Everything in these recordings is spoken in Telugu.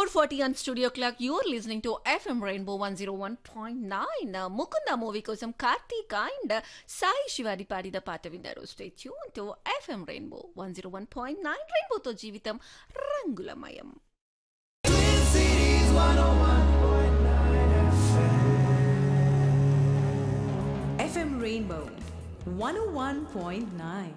440 on Studio Clock. You're listening to FM Rainbow 101.9. Uh, Mukunda movie కోసం కార్తీక్ అండ్ సాయి శివారి పాడిన పాట విన్నారు stay tune to FM rainbow one zero one point nine రెయిన్బోతో జీవితం రంగులమయం FM Rainbow 101.9.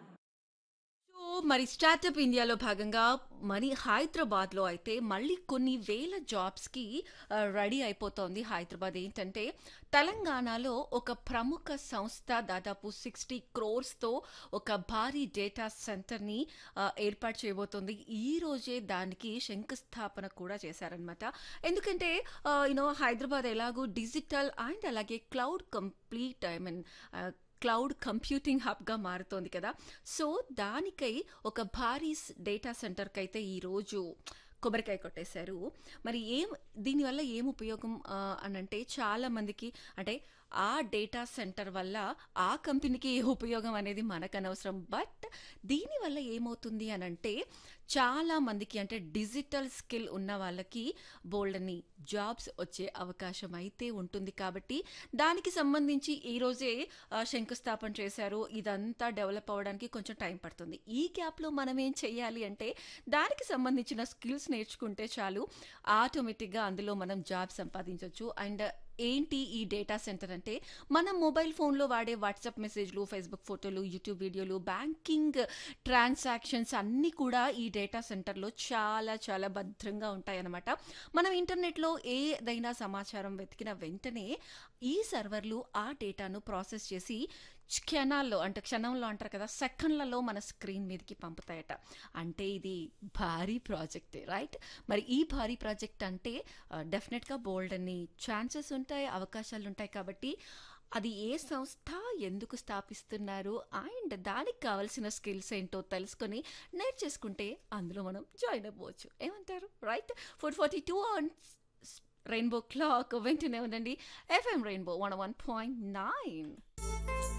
సో మరి స్టార్టప్ ఇండియాలో భాగంగా మరి హైదరాబాద్లో అయితే మళ్ళీ కొన్ని వేల జాబ్స్కి రెడీ అయిపోతోంది హైదరాబాద్ ఏంటంటే తెలంగాణలో ఒక ప్రముఖ సంస్థ దాదాపు సిక్స్టీ క్రోర్స్తో ఒక భారీ డేటా సెంటర్ని ఆ, ఏర్పాటు చేయబోతోంది ఈ రోజే దానికి శంకుస్థాపన కూడా చేశారనమాట ఎందుకంటే యూనో హైదరాబాద్ ఎలాగో డిజిటల్ అండ్ అలాగే cloud complete I mean cloud computing హబ్గా మారుతోంది కదా సో దానికై ఒక భారీ డేటా సెంటర్కి అయితే ఈరోజు కొబ్బరికాయ కొట్టేశారు మరి ఏం దీనివల్ల ఏం ఉపయోగం ఆ, అనంటే చాలా మందికి అంటే ఆ డేటా సెంటర్ వల్ల ఆ కంపెనీకి ఏ ఉపయోగం అనేది మనకు అనవసరం బట్ దీనివల్ల ఏమవుతుంది అని అంటే చాలా మందికి అంటే డిజిటల్ స్కిల్ ఉన్న వాళ్ళకి బోల్డని జాబ్స్ వచ్చే అవకాశం అయితే ఉంటుంది కాబట్టి దానికి సంబంధించి ఈరోజే ఆ, శంకుస్థాపన చేశారు ఇదంతా డెవలప్ అవ్వడానికి కొంచెం టైం పడుతుంది ఈ గ్యాప్లో మనం ఏం చేయాలి అంటే దానికి సంబంధించిన స్కిల్స్ నేర్చుకుంటే చాలు ఆటోమేటిక్గా అందులో మనం జాబ్ సంపాదించవచ్చు అండ్ ఏంటి ఈ డేటా సెంటర్ అంటే మనం మొబైల్ ఫోన్లో వాడే వాట్సాప్ మెసేజ్లు ఫేస్బుక్ ఫోటోలు యూట్యూబ్ వీడియోలు బ్యాంకింగ్ ట్రాన్సాక్షన్స్ అన్నీ కూడా ఈ డేటా సెంటర్లో చాలా చాలా భద్రంగా ఉంటాయన్నమాట మనం ఇంటర్నెట్లో ఏదైనా సమాచారం వెతికిన వెంటనే ఈ సర్వర్లు ఆ డేటాను ప్రాసెస్ చేసి క్షణాల్లో అంటే క్షణంలో అంటారు కదా సెకండ్లలో మన స్క్రీన్ మీదకి పంపుతాయట అంటే ఇది భారీ ప్రాజెక్టే రైట్ మరి ఈ భారీ ప్రాజెక్ట్ అంటే డెఫినెట్గా బోల్డ్ అని ఛాన్సెస్ ఉంటాయి అవకాశాలు ఉంటాయి కాబట్టి అది ఏ సంస్థ ఎందుకు స్థాపిస్తున్నారు అండ్ దానికి కావాల్సిన స్కిల్స్ ఏంటో తెలుసుకొని నేర్చేసుకుంటే అందులో మనం జాయిన్ అవ్వచ్చు ఏమంటారు right four forty two on rainbow clock వెంటనే ఉండండి FM rainbow one one point nine